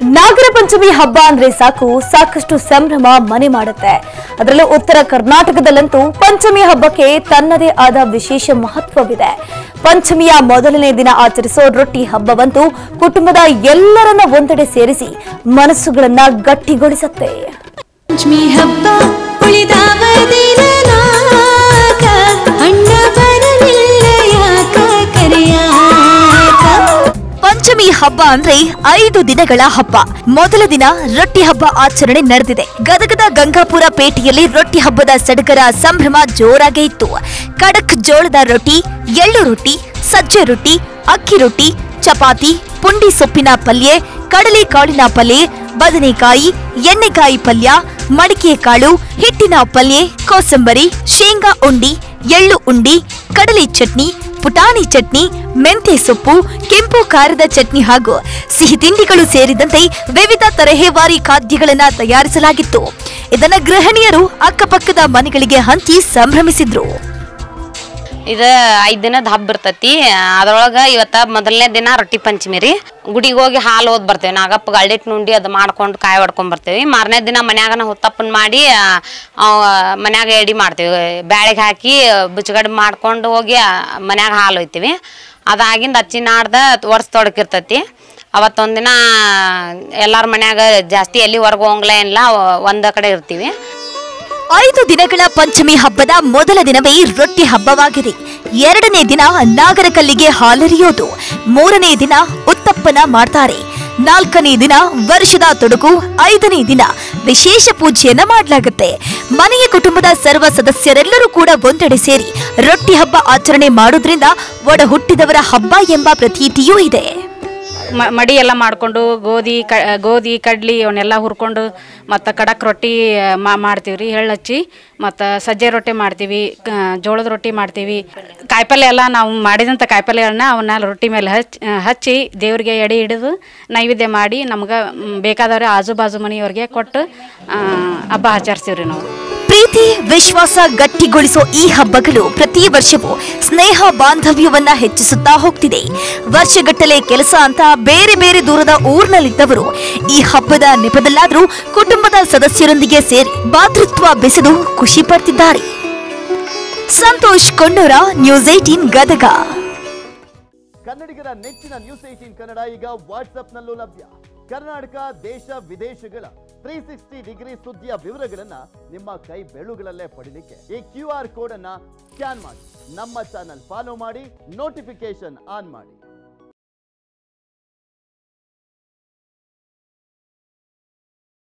ನಾಗರ ಪಂಚಮಿ ಹಬ್ಬ ಅಂದ್ರೆ ಸಾಕು ಸಾಕಷ್ಟು ಸಂಭ್ರಮ ಮನೆ ಮಾಡುತ್ತೆ ಅದರಲ್ಲೂ ಉತ್ತರ ಕರ್ನಾಟಕದಲ್ಲಂತೂ ಪಂಚಮಿ ಹಬ್ಬಕ್ಕೆ ತನ್ನದೇ ಆದ ವಿಶೇಷ ಮಹತ್ವವಿದೆ ಪಂಚಮಿಯ ಮೊದಲನೇ ದಿನ ಆಚರಿಸೋ ರೊಟ್ಟಿ ಹಬ್ಬವಂತೂ ಕುಟುಂಬದ ಎಲ್ಲರನ್ನ ಒಂದೆಡೆ ಸೇರಿಸಿ ಮನಸ್ಸುಗಳನ್ನ ಗಟ್ಟಿಗೊಳಿಸುತ್ತೆ ಪಂಚಮಿ ಹಬ್ಬ ಉಳಿದಾವ ದಿನನಾಕ ಅಣ್ಣ ಬರಲಿಲ್ಲ ಯಾಕ ಕರೆಯಾಕ ಪಂಚಮಿ ಹಬ್ಬ ಅಂದ್ರೆ ಐದು ದಿನಗಳ ಹಬ್ಬ ಮೊದಲ ದಿನ ರೊಟ್ಟಿ ಹಬ್ಬ ಆಚರಣೆ ನಡೆದಿದೆ ಗದಗದ ಗಂಗಾಪುರ ಪೇಟೆಯಲ್ಲಿ ರೊಟ್ಟಿ ಹಬ್ಬದ ಸಡಗರ ಸಂಭ್ರಮ ಜೋರಾಗೇ ಇತ್ತು ಕಡಕ್ ಜೋಳದ ರೊಟ್ಟಿ ಎಳ್ಳು ರೊಟ್ಟಿ ಸಜ್ಜೆ ರೊಟ್ಟಿ ಅಕ್ಕಿ ರೊಟ್ಟಿ ಚಪಾತಿ ಪುಂಡಿ ಸೊಪ್ಪಿನ ಪಲ್ಯ ಕಡಲೆ ಕಾಳಿನ ಪಲ್ಯ ಬದನೆಕಾಯಿ ಎಣ್ಣೆಕಾಯಿ ಪಲ್ಯ ಮಡಿಕೆ ಕಾಳು ಹಿಟ್ಟಿನ ಪಲ್ಯ ಕೋಸಂಬರಿ ಶೇಂಗಾ ಉಂಡಿ ಎಳ್ಳು ಉಂಡಿ ಕಡಲೆ ಚಟ್ನಿ ಪುಟಾಣಿ ಚಟ್ನಿ ಮೆಂತ್ಯ ಸೊಪ್ಪು ಕೆಂಪು ಖಾರದ ಚಟ್ನಿ ಹಾಗೂ ಸಿಹಿ ತಿಂಡಿಗಳು ಸೇರಿದಂತೆ ವಿವಿಧ ತರಹೇವಾರಿ ಖಾದ್ಯಗಳನ್ನ ತಯಾರಿಸಲಾಗಿತ್ತು ಇದನ್ನ ಗೃಹಿಣಿಯರು ಅಕ್ಕಪಕ್ಕದ ಮನೆಗಳಿಗೆ ಹಂಚಿ ಸಂಭ್ರಮಿಸಿದ್ರು ಇದು ಐದು ದಿನದ ಹಬ್ಬ ಇರ್ತೈತಿ ಅದ್ರೊಳಗೆ ಇವತ್ತ ಮೊದಲನೇ ದಿನ ರೊಟ್ಟಿ ಪಂಚಮಿ ರೀ ಗುಡಿಗೆ ಹೋಗಿ ಹಾಲು ಓದ್ ಬರ್ತೇವೆ ನಾಗಪ್ಪ ಗಳ್ಳಿಟ್ ನುಂಡಿ ಅದು ಮಾಡ್ಕೊಂಡು ಕಾಯಿ ಹೊಡ್ಕೊಂಡ್ ಬರ್ತೇವೆ ಮಾರನೇ ದಿನ ಮನ್ಯಾಗನ ಹುತ್ತಪ್ಪನ್ ಮಾಡಿ ಮನ್ಯಾಗ ಎಡಿ ಮಾಡ್ತೇವೆ ಬ್ಯಾಳೆಗೆ ಹಾಕಿ ಬುಚ್ಚಗಡ್ ಮಾಡ್ಕೊಂಡು ಹೋಗಿ ಮನ್ಯಾಗ ಹಾಲು ಒಯ್ತೀವಿ ಅದಾಗಿಂದ ಹಚ್ಚಿ ನಾಡ್ದ ವರ್ಷ ತೊಡಕಿರ್ತೈತಿ ಅವತ್ತೊಂದಿನ ಎಲ್ಲಾರ ಮನ್ಯಾಗ ಜಾಸ್ತಿ ಎಲ್ಲಿ ಹೊರಗೆ ಹೋಗಂಗಿಲ್ಲ ಏನಿಲ್ಲ ಒಂದ ಕಡೆ ಇರ್ತೀವಿ ಐದು ದಿನಗಳ ಪಂಚಮಿ ಹಬ್ಬದ ಮೊದಲ ದಿನವೇ ರೊಟ್ಟಿ ಹಬ್ಬವಾಗಿದೆ ಎರಡನೇ ದಿನ ನಾಗರಕಲ್ಲಿಗೆ ಹಾಲೆರಿಯೋದು ಮೂರನೇ ದಿನ ಉತ್ತಪ್ಪನ ಮಾಡ್ತಾರೆ ನಾಲ್ಕನೇ ದಿನ ವರ್ಷದ ತೊಡಕು ಐದನೇ ದಿನ ವಿಶೇಷ ಪೂಜೆಯನ್ನ ಮಾಡಲಾಗುತ್ತೆ ಮನೆಯ ಕುಟುಂಬದ ಸರ್ವ ಸದಸ್ಯರೆಲ್ಲರೂ ಕೂಡ ಒಂದೆಡೆ ಸೇರಿ ರೊಟ್ಟಿ ಹಬ್ಬ ಆಚರಣೆ ಮಾಡೋದ್ರಿಂದ ಒಡ ಹುಟ್ಟಿದವರ ಹಬ್ಬ ಎಂಬ ಪ್ರತೀತಿಯೂ ಇದೆ ಮ- ಮಡಿ ಎಲ್ಲ ಮಾಡಿಕೊಂಡು ಗೋಧಿ ಕ ಗೋಧಿ ಕಡ್ಲಿ ಅವನ್ನೆಲ್ಲ ಹುರ್ಕೊಂಡು ಮತ್ತು ಕಡಕ್ ರೊಟ್ಟಿ ಮಾ ಮಾಡ್ತೀವಿ ರೀ ಎಳ್ಳು ಹಚ್ಚಿ ಮತ್ತು ಸಜ್ಜೆ ರೊಟ್ಟಿ ಮಾಡ್ತೀವಿ ಕ- ಜೋಳದ ರೊಟ್ಟಿ ಮಾಡ್ತೀವಿ ಕಾಯಿಪಲ್ಯ ಎಲ್ಲ ನಾವು ಮಾಡಿದಂಥ ಕಾಯಿಪಲ್ಯಗಳನ್ನ ಅವನ್ನ ರೊಟ್ಟಿ ಮೇಲೆ ಹಚ್ಚಿ ಹಚ್ಚಿ ದೇವ್ರಿಗೆ ಎಡೆ ಹಿಡಿದು ನೈವೇದ್ಯ ಮಾಡಿ ನಮ್ಗೆ ಬೇಕಾದವ್ರೆ ಆಜು ಬಾಜು ಮನೆಯವ್ರಿಗೆ ಕೊಟ್ಟು ಆ, ಹಬ್ಬ ಆಚರಿಸ್ತೀವಿ ರೀ ನಾವು ಪ್ರೀತಿ ವಿಶ್ವಾಸ ಗಟ್ಟಿಗೊಳಿಸೋ ಈ ಹಬ್ಬಗಳು ಪ್ರತಿ ವರ್ಷವೂ ಸ್ನೇಹ ಬಾಂಧವ್ಯವನ್ನ ಹೆಚ್ಚಿಸುತ್ತಾ ಹೋಗ್ತಿದೆ ವರ್ಷಗಟ್ಟಲೆ ಕೆಲಸ ಅಂತ ಬೇರೆ ಬೇರೆ ದೂರದ ಊರ್ನಲ್ಲಿದ್ದವರು ಈ ಹಬ್ಬದ ನೆಪದಲ್ಲಾದ್ರೂ ಕುಟುಂಬದ ಸದಸ್ಯರೊಂದಿಗೆ ಸೇರಿ ಭಾತೃತ್ವ ಬೆಸೆದು ಖುಷಿ ಪಡ್ತಿದ್ದಾರೆ ಸಂತೋಷ್ ಕೊಂಡೂರ ನ್ಯೂಸ್ ಏಟೀನ್ ಗದಗ ಕನ್ನಡಿಗರ ನೆಚ್ಚಿನ ನ್ಯೂಸ್ ಏಟೀನ್ ಕನ್ನಡ ಈಗ ವಾಟ್ಸ್ಆಪ್ನಲ್ಲೂ ಲಭ್ಯ ಕರ್ನಾಟಕ ದೇಶ ವಿದೇಶಗಳ ತ್ರೀ ಸಿಕ್ಸ್ಟಿ ಡಿಗ್ರಿ ಸುದ್ದಿಯ ವಿವರಗಳನ್ನ ನಿಮ್ಮ ಕೈ ಬೆರಳುಗಳಲ್ಲೇ ಪಡಿಲಿಕ್ಕೆ ಈ ಕ್ಯೂ ಆರ್ ಕೋಡ್ ಅನ್ನ ಸ್ಕ್ಯಾನ್ ಮಾಡಿ ನಮ್ಮ ಚಾನಲ್ ಫಾಲೋ ಮಾಡಿ ನೋಟಿಫಿಕೇಶನ್ ಆನ್ ಮಾಡಿ